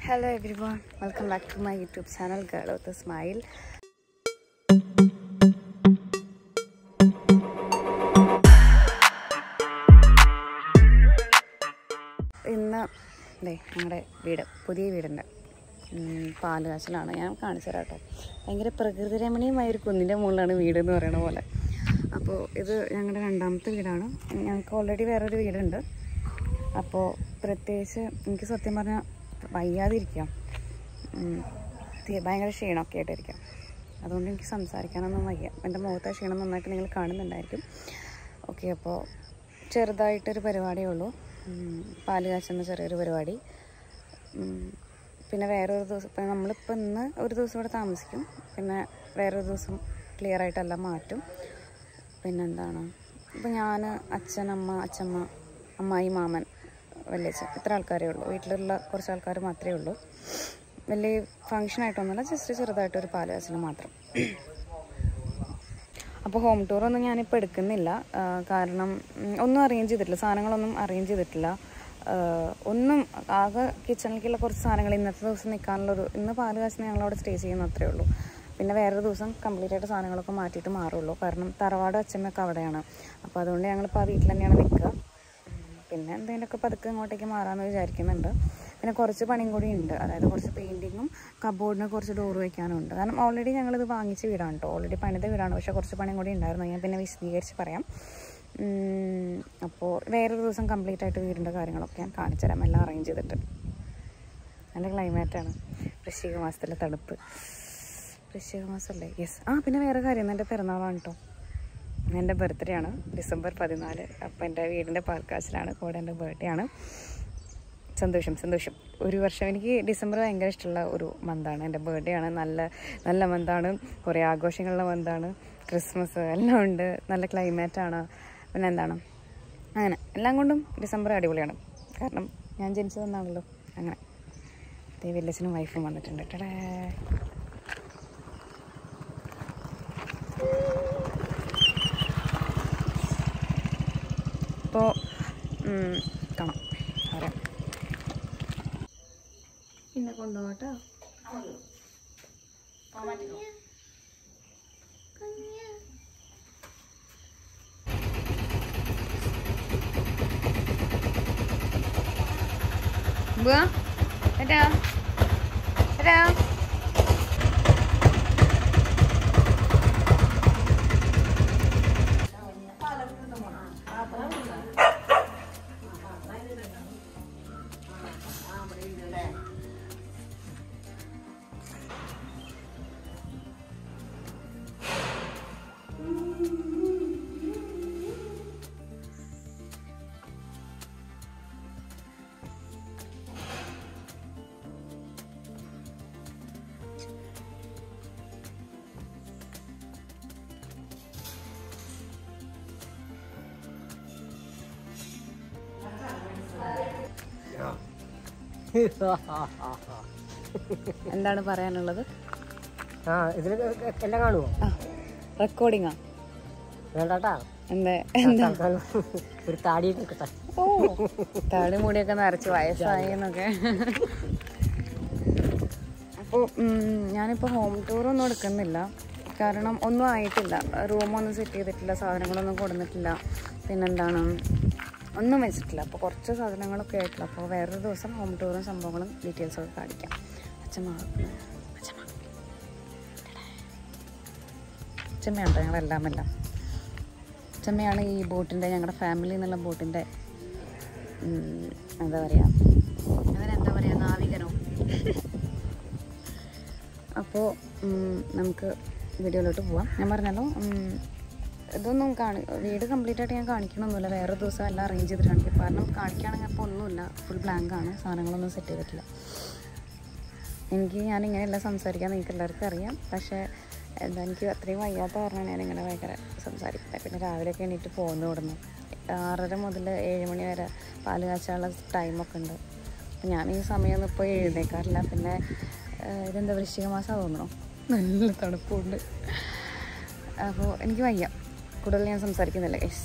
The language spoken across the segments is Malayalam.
Hello everyone, welcome back to my YouTube channel Girl with a Smile. ഇന്ന് ദേ ഞങ്ങളുടെ വീട് പുതിയ വീടുണ്ട് ഉം, പാല് കാച്ചിലാണ് ഞാൻ കാണിച്ചു തരാം കേട്ടോ ഭയങ്കര പ്രകൃതി രമണീയമായ ഒരു കുന്നിൻ്റെ മുകളിലാണ് വീട് എന്ന് പറയുന്ന പോലെ അപ്പോൾ ഇത് ഞങ്ങളുടെ രണ്ടാമത്തെ വീടാണ് ഞങ്ങൾക്ക് ഓൾറെഡി വേറൊരു വീടുണ്ട് അപ്പോൾ പ്രത്യേകിച്ച് എനിക്ക് സത്യം പറഞ്ഞാൽ വയ്യാതിരിക്കാം ഉം, തി- ഭയങ്കര ക്ഷീണമൊക്കെ ആയിട്ടിരിക്കാം അതുകൊണ്ട് എനിക്ക് സംസാരിക്കാനൊന്നും വയ്യ എൻ്റെ മുഖത്തെ ക്ഷീണം നന്നായിട്ട് നിങ്ങൾ കാണുന്നുണ്ടായിരിക്കും ഓക്കെ അപ്പോൾ ചെറുതായിട്ടൊരു പരിപാടിയേ ഉള്ളൂ ഉം, പാല് കാച്ചുന്ന ചെറിയൊരു പരിപാടി ഉം, പിന്നെ വേറൊരു ദിവസം ഇപ്പം നമ്മളിപ്പോൾ ഇന്ന് ഒരു ദിവസം ഇവിടെ താമസിക്കും പിന്നെ വേറൊരു ദിവസം ക്ലിയർ ആയിട്ടെല്ലാം മാറ്റും പിന്നെന്താണ് ഇപ്പം ഞാൻ അച്ഛൻ അമ്മ അച്ഛമ്മ അമ്മായി മാമൻ വല്യച്ഛൻ ഇത്ര ആൾക്കാരേ ഉള്ളൂ വീട്ടിലുള്ള കുറച്ച് ആൾക്കാർ മാത്രമേ ഉള്ളൂ വലിയ ഫങ്ഷനായിട്ടൊന്നുമില്ല ജസ്റ്റ് ചെറുതായിട്ടൊരു പാലുകാച്ചിൽ മാത്രം അപ്പോൾ ഹോം ടൂറൊന്നും ഞാനിപ്പോൾ എടുക്കുന്നില്ല ആ, കാരണം ഉം, ഒന്നും അറേഞ്ച് ചെയ്തിട്ടില്ല സാധനങ്ങളൊന്നും അറേഞ്ച് ചെയ്തിട്ടില്ല ആ, ഒന്നും ആകെ കിച്ചണിലേക്കുള്ള കുറച്ച് സാധനങ്ങൾ ഇന്നത്തെ ദിവസം നിൽക്കാനുള്ളൊരു ഇന്ന് പാല് കാച്ചിന് ഞങ്ങളവിടെ സ്റ്റേ ചെയ്യുന്ന അത്രേ ഉള്ളൂ പിന്നെ വേറൊരു ദിവസം കംപ്ലീറ്റ് ആയിട്ട് സാധനങ്ങളൊക്കെ മാറ്റിയിട്ട് മാറുള്ളൂ കാരണം തറവാട് അച്ഛമ്മയൊക്കെ അവിടെയാണ് അപ്പോൾ അതുകൊണ്ട് ഞങ്ങളിപ്പോൾ ആ വീട്ടിൽ തന്നെയാണ് നിൽക്കുക ഉം, പിന്നെ എന്തെങ്കിലുമൊക്കെ പതുക്കെ ഇങ്ങോട്ടേക്ക് മാറാമെന്ന് വിചാരിക്കുന്നുണ്ട് പിന്നെ കുറച്ച് പണിയും കൂടി ഉണ്ട് അതായത് കുറച്ച് പെയിൻറ്റിങ്ങും കബോർഡിന് കുറച്ച് ഡോർ വയ്ക്കാനും ഉണ്ട് കാരണം ഓൾറെഡി ഞങ്ങളിത് വാങ്ങിച്ച വീടാണ് കേട്ടോ ഓൾറെഡി പണിത വീടാണ് പക്ഷേ കുറച്ച് പണിയും കൂടി ഉണ്ടായിരുന്നു ഞാൻ പിന്നെ വിശദീകരിച്ച് പറയാം ഉം, അപ്പോൾ വേറൊരു ദിവസം കംപ്ലീറ്റ് ആയിട്ട് വീടിൻ്റെ കാര്യങ്ങളൊക്കെ ഞാൻ കാണിച്ചു തരാം എല്ലാം അറേഞ്ച് ചെയ്തിട്ട് നല്ല ക്ലൈമാറ്റാണ് വൃശ്ചിക മാസത്തിലെ തണുപ്പ് വൃശ്ചിക മാസമല്ലേ യെസ് ആ പിന്നെ വേറെ കാര്യം എൻ്റെ പിറന്നാളാണ് കേട്ടോ എൻ്റെ ബർത്ത്ഡേ ആണ് ഡിസംബർ പതിനാല് അപ്പം എൻ്റെ വീടിൻ്റെ പാൽക്കാച്ചിലാണ് കൂടെ എൻ്റെ ബർത്ത്ഡേ ആണ് സന്തോഷം സന്തോഷം ഒരു വർഷം എനിക്ക് ഡിസംബർ ഭയങ്കര ഇഷ്ടമുള്ള ഒരു മന്താണ് എൻ്റെ ബർത്ത്ഡേ ആണ് നല്ല നല്ല മന്താണ് കുറേ ആഘോഷങ്ങളുള്ള മന്താണ് ക്രിസ്മസ് എല്ലാം ഉണ്ട് നല്ല ക്ലൈമറ്റാണ് പിന്നെ എന്താണ് അങ്ങനെ എല്ലാം കൊണ്ടും ഡിസംബർ അടിപൊളിയാണ് കാരണം ഞാൻ ജനിച്ചു തന്നാണല്ലോ അങ്ങനെ ദേ വില്ലച്ചനും വൈഫും വന്നിട്ടുണ്ട് ടടേ ഇപ്പോൾ കാണാം പറയാം പിന്നെ കൊണ്ടുപോകട്ടോ ബുവാ എടാ എടാ എന്താണ് പറയാനുള്ളത് ആ ഇതില് എല്ലാം കാണുമോ ആ റെക്കോർഡിങ്ങാ വേണ്ടാട്ടാ എന്താ എന്താ തൽക്കാലം ഒരു താടി കിട്ടെ ഓ താടി മുടിയൊക്കെ നിറച്ച് വയസ്സായി എന്നൊക്കെ അപ്പോൾ ഞാനിപ്പോൾ ഹോം ടൂറൊന്നും എടുക്കുന്നില്ല കാരണം ഒന്നും ആയിട്ടില്ല റൂമൊന്നും സെറ്റ് ചെയ്തിട്ടില്ല സാധനങ്ങളൊന്നും കൊടുത്തിട്ടില്ല പിന്നെന്താണ് ഒന്നും വെച്ചിട്ടില്ല അപ്പോൾ കുറച്ച് സാധനങ്ങളൊക്കെ ആയിട്ടില്ല അപ്പോൾ വേറൊരു ദിവസം ഹോം ടൂറും സംഭവങ്ങളും ഡീറ്റെയിൽസും ഒക്കെ കാണിക്കാം അച്ഛമ്മ അച്ഛമ്മ അച്ഛമ്മയാണ് കേട്ടോ ഞങ്ങളെല്ലാം എല്ലാം അച്ഛമ്മയാണ് ഈ ബോട്ടിൻ്റെ ഞങ്ങളുടെ ഫാമിലി എന്നുള്ള ബോട്ടിൻ്റെ ഉം, എന്താ പറയുക അതിനെന്താ പറയുക നാവികനോ അപ്പോൾ നമുക്ക് വീഡിയോയിലോട്ട് പോവാം ഞാൻ പറഞ്ഞല്ലോ ഉം, ഇതൊന്നും കാണി വീട് കംപ്ലീറ്റ് ആയിട്ട് ഞാൻ കാണിക്കണമൊന്നുമില്ല വേറെ ദിവസം എല്ലാം അറേഞ്ച് ചെയ്തിട്ട് കാണിക്കും കാരണം കാണിക്കുകയാണെങ്കിൽ അപ്പോൾ ഒന്നുമില്ല ഫുൾ ബ്ലാങ്ക് ആണ് സാധനങ്ങളൊന്നും സെറ്റ് ചെയ്തിട്ടില്ല എനിക്ക് ഞാൻ ഇങ്ങനെയല്ല സംസാരിക്കാൻ നിങ്ങൾക്ക് എല്ലാവർക്കും അറിയാം പക്ഷേ എന്താ എനിക്ക് അത്രയും വയ്യാത്ത കാരണമാണ് ഞാൻ ഇങ്ങനെ ഭയങ്കര സംസാരിക്കുന്നത് പിന്നെ രാവിലെയൊക്കെ എണീറ്റ് പോകുന്നു ഇവിടുന്ന് ആറര മുതൽ ഏഴ് മണി വരെ പാല് കാച്ചാനുള്ള ടൈമൊക്കെ ഉണ്ട് അപ്പം ഞാൻ ഈ സമയമൊന്നും ഇപ്പോൾ എഴുന്നേക്കാറില്ല പിന്നെ ഏഹ്, ഇതെന്താ വൃശ്ചിക മാസം തോന്നണോ നല്ല തണുപ്പുണ്ട് അപ്പോൾ എനിക്ക് വയ്യ കൂടുതൽ ഞാൻ സംസാരിക്കുന്നില്ല ഗൈസ്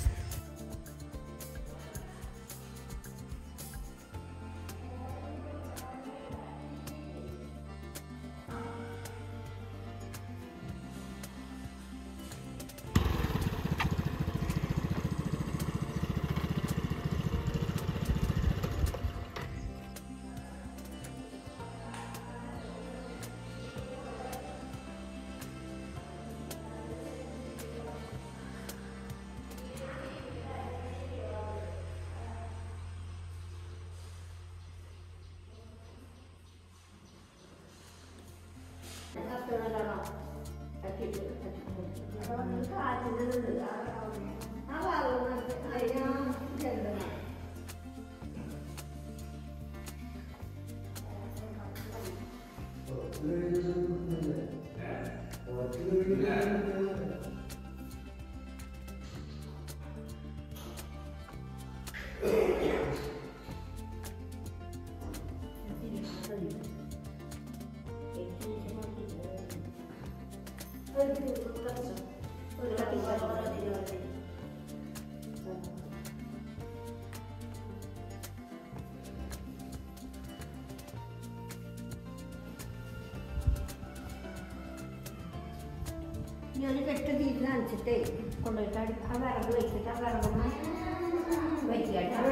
ഇനി ഒരു കെട്ട് തീരെ നനച്ചിട്ടേ കൊണ്ടുപോയിട്ട് അടി ആ വിറക് വെച്ചിട്ട് ആ വിറകൊന്ന് വയ്ക്കട്ടെ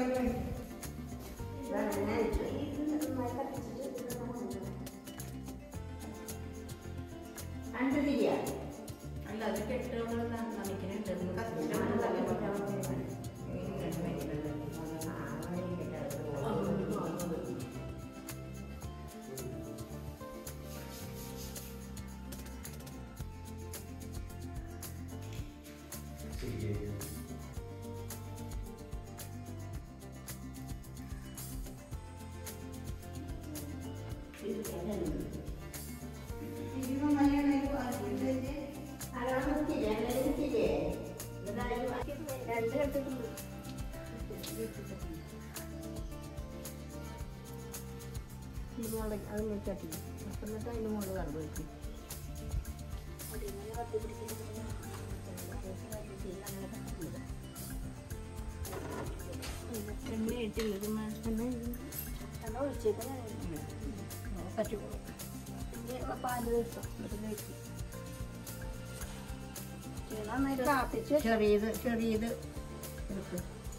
വിറക് നനച്ച് രണ്ട് തിരിയാ അല്ല അത് കെട്ട് നമ്മൾ നമിക്കുന്നുണ്ട് നിങ്ങൾ കത്തിച്ചിട്ട് രണ്ട് കെട്ടിട്ടുണ്ട് അത് വെച്ചാട്ടി എന്നിട്ട് അതിന് മുകളിൽ കറണ്ട് വെക്കും എണ്ണ ഇട്ടില്ല പാല് വെച്ചോ എന്നിട്ട് കഴിക്കും ചെറിയത് ചെറിയത് എടുക്കും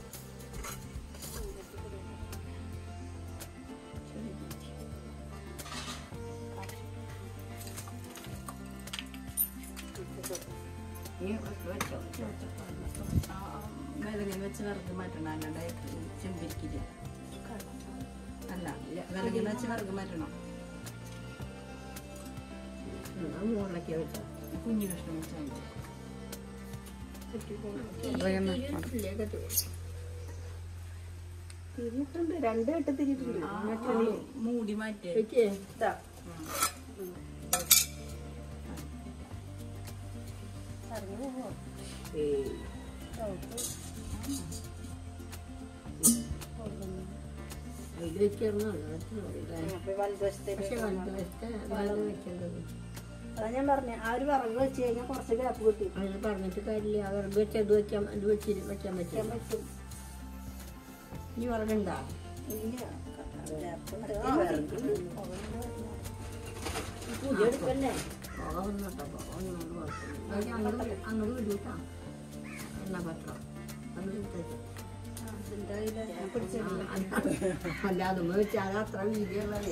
വിലങ്ങനെ വെച്ച് വിറക് മാറ്റണം അല്ലാണ്ട് ചെമ്പിരിക്കില്ല അല്ല വിലങ്ങനെ വെച്ച് വിറക് മാറ്റണം മുകളിലേക്ക് വെച്ചോ കുഞ്ഞു കഷ്ണം വെച്ചാൽ മതി തിരിയിട്ടുണ്ട് രണ്ട് കെട്ട് തിരിയിട്ടുണ്ട് മൂടി മാറ്റി അതിൽ വെച്ചിരുന്നു പക്ഷെ വലതുവശത്തെ വലത് വെക്കേണ്ടത് അതാ ഞാൻ പറഞ്ഞ ആ ഒരു വിറക് വെച്ച് കഴിഞ്ഞാൽ കുറച്ച് ഗ്യാപ്പ് കിട്ടും അതിന് പറഞ്ഞിട്ട് കാര്യമില്ല അവർ വെച്ച് അത് വെക്കാൻ അത് വെച്ച് വെക്കാൻ പറ്റും പറ്റും ഇനി വിറകുണ്ടാ ഇല്ല പുതിയ എടുക്കല്ലേ പുക വന്നിട്ടോ പുക വന്നോണ്ട് കുഴപ്പമില്ല അത് അങ്ങോട്ട് അങ്ങോട്ട് വിടൂട്ടാ എന്നാ പത്രം അങ്ങോട്ട് വിട്ടേക്ക്. അല്ല അതുമ്മ വെച്ചാൽ അത് അത്ര വീതിയുള്ളത്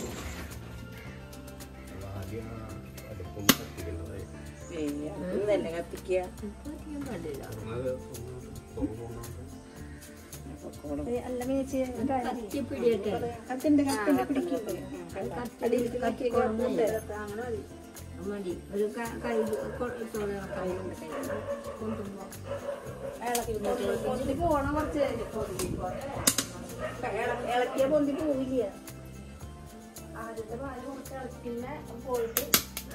ഇതല്ലേ കത്തിക്കുക ഇപ്പൊ അധികം പാടില്ല അല്ല മേച്ചി കത്തി പിടിയട്ടെ കത്തുണ്ട് കത്തുണ്ട് പിടിക്കുന്നുണ്ട് കത്തി കത്തി കൊടുക്കുന്നുണ്ട് മതി ഒരു ക- കൈ കൊണ്ടോളെ കൈ കൊണ്ട് കൈ കൊണ്ടുപോ പൊന്തി പോണ കുറച്ച് ഇളക്കിയ പൊന്തി പോവില്ല ആദ്യത്തെ പാല് കുറച്ച് ഇളക്കിന്നെ പോയിട്ട്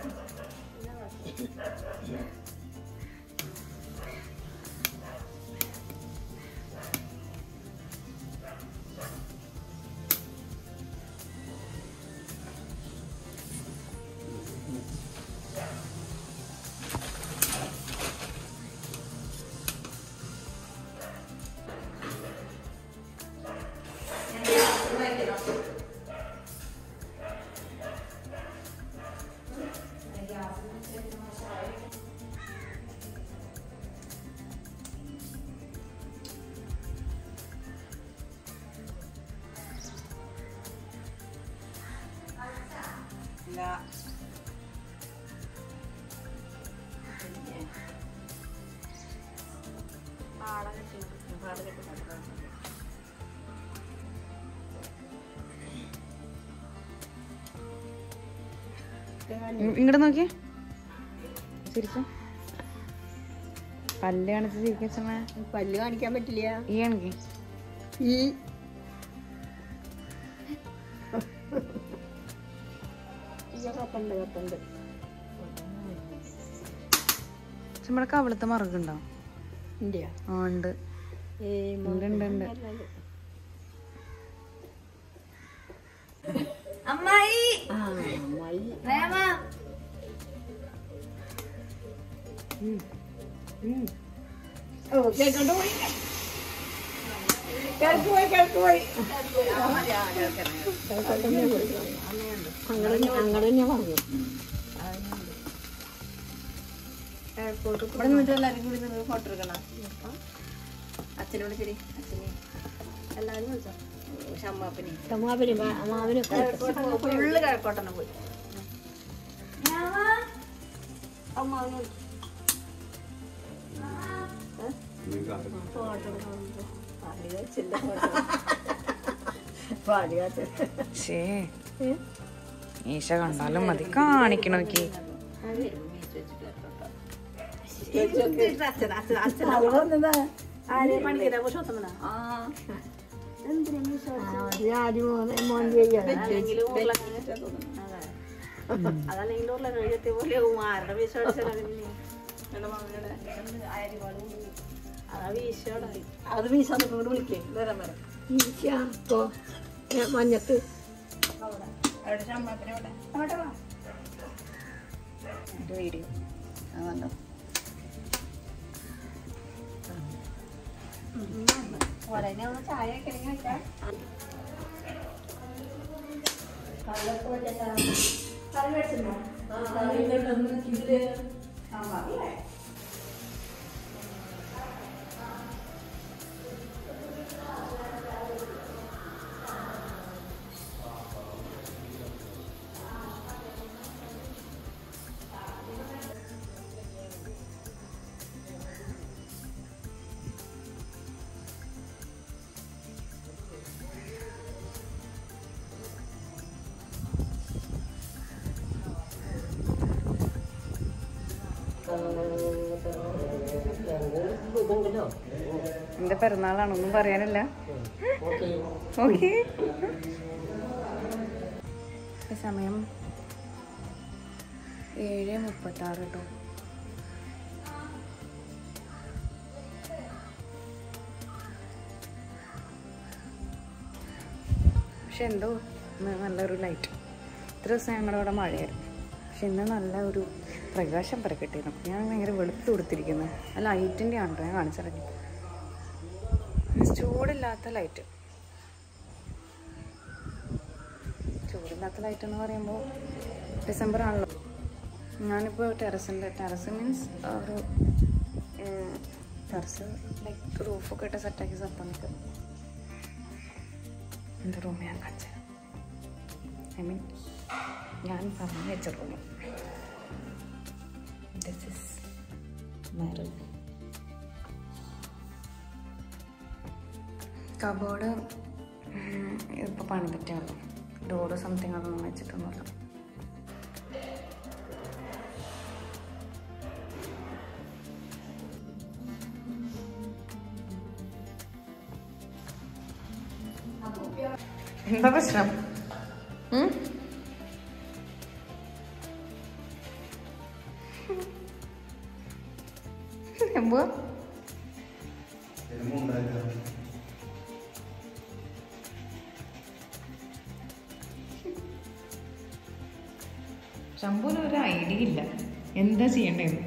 ഇങ്ങോട്ട് നോക്കിയേ ചിരിച്ചു പല്ല് കാണിച്ച് ചിരിക്കച്ചമ്മ പല്ല് കാണിക്കാൻ പറ്റില്ല ഈ കാണിക്ക് ഈ ഇതൊക്കെ കപ്പുണ്ട് കപ്പുണ്ട് നമ്മുടെ കവിളത്തെ മറുകുണ്ടോ ഇന്ത്യ ആ ഉണ്ട് ഏയ് ഉണ്ട് ഉണ്ട് ഉണ്ട് അമ്മായി ആ അമ്മായി പ്രേമ ഓ കേൾക്കണ്ട പോയി കിഴക്ക് പോയി കിഴക്ക് പോയി അങ്ങനെ അങ്ങനെ തന്നെ പറഞ്ഞു ഇവിടെ നിന്നിട്ട് എല്ലാവരും കൂടി നിങ്ങൾ ഫോട്ടോ എടുക്കണം അച്ഛനോട് ശരി അച്ഛനെ എല്ലാവരും വിളിച്ചോ ഷമ്മാപ്പനെ മാവിന് മാവിന് ഫുള്ള് കിഴക്കോട്ടെന്നെ പോയി ശേ ഈശ കണ്ടാലും മതി കാണിക്കണോക്കി ആദ്യം മോൻ ചെയ്യാം അതല്ലെങ്കിൽ ഉരുള എത്തിയ പോലെ ഉമാരുടെ വീശ അതാ വീശോടായി അത് വീശാൻ കൊണ്ട് വിളിക്കേ വരാൻ വരാം ഇരിക്കോ മഞ്ഞത്ത് അവിടെ ഷമ്മാപ്പനെ അവിടെ വീഡിയോ അതുകൊണ്ടോ ഓരോ ചായ ഒക്കെ കഴിക്കാം ഇതുണ്ടല്ലോ എന്റെ പിറന്നാളാണ് ഒന്നും പറയാനില്ല ഓക്കെ ഓക്കെ സമയം ഏഴ് മുപ്പത്തി ആറ് കേട്ടോ പക്ഷെ എന്തോ ഇന്ന് നല്ലൊരു ലൈറ്റ് ഇത്ര ദിവസം ഞങ്ങളുടെ ഇവിടെ മഴയായിരുന്നു പക്ഷെ ഇന്ന് നല്ല ഒരു പ്രകാശം പരക്കെട്ടിരുന്നു ഞാൻ ഭയങ്കര വെളുത്ത് കൊടുത്തിരിക്കുന്നത് ആ ലൈറ്റിൻ്റെ ആണ് ഞാൻ കാണിച്ചിറങ്ങി ചൂടില്ലാത്ത ലൈറ്റ് ചൂടില്ലാത്ത ലൈറ്റ് എന്ന് പറയുമ്പോൾ ഡിസംബർ ആണല്ലോ ഞാനിപ്പോൾ ടെറസിൻ്റെ ടെറസ് മീൻസ് ഒരു ടെറസ് ലൈക്ക് റൂഫൊക്കെ ഇട്ട് സെറ്റാക്കി സമയത്ത് എൻ്റെ റൂം ഞാൻ കാണിച്ചു ഐ മീൻ ഞാൻ പറഞ്ഞു വെച്ച room this is my room cupboard ഇപ്പോൾ പണിതിട്ടേ ഉള്ളൂ ഡോറ് സംതിങ് അതൊന്നും വെച്ചിട്ടൊന്നുമില്ല എന്താ പ്രശ്നം ഉം? എന്തുവാ ശംഭുവിന് ഒരു ഐഡിയ ഇല്ല എന്താ ചെയ്യണ്ടേന്ന്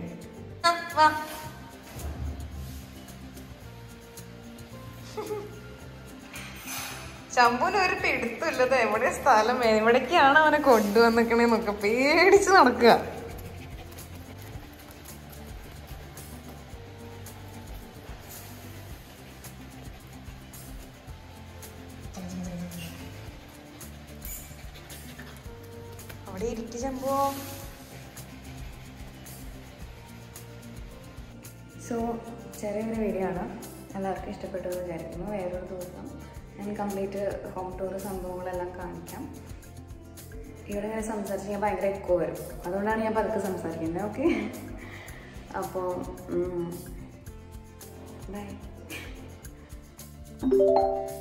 ശംഭുവിന് ഒരു പിടുത്തമില്ലത് എവിടെ സ്ഥലം എവിടേക്കാണ് അവനെ കൊണ്ടുവന്നിക്കണേന്നൊക്കെ പേടിച്ച് നടക്കുക അവിടെ ഇരിക്കും ശംഭു സോ ചെറിയൊരു വീഡിയോ ആണ് എല്ലാവർക്കും ഇഷ്ടപ്പെട്ടു എന്ന് വിചാരിക്കുന്നു വേറൊരു ദിവസം ഞാൻ കംപ്ലീറ്റ് ഹോം ടൂർ സംഭവങ്ങളെല്ലാം കാണിക്കാം ഇവിടെ ഇങ്ങനെ സംസാരിച്ച് ഞാൻ ഭയങ്കര എക്കോ വരും അതുകൊണ്ടാണ് ഞാൻ പതുക്കെ സംസാരിക്കുന്നത് ഓക്കെ അപ്പോൾ ബൈ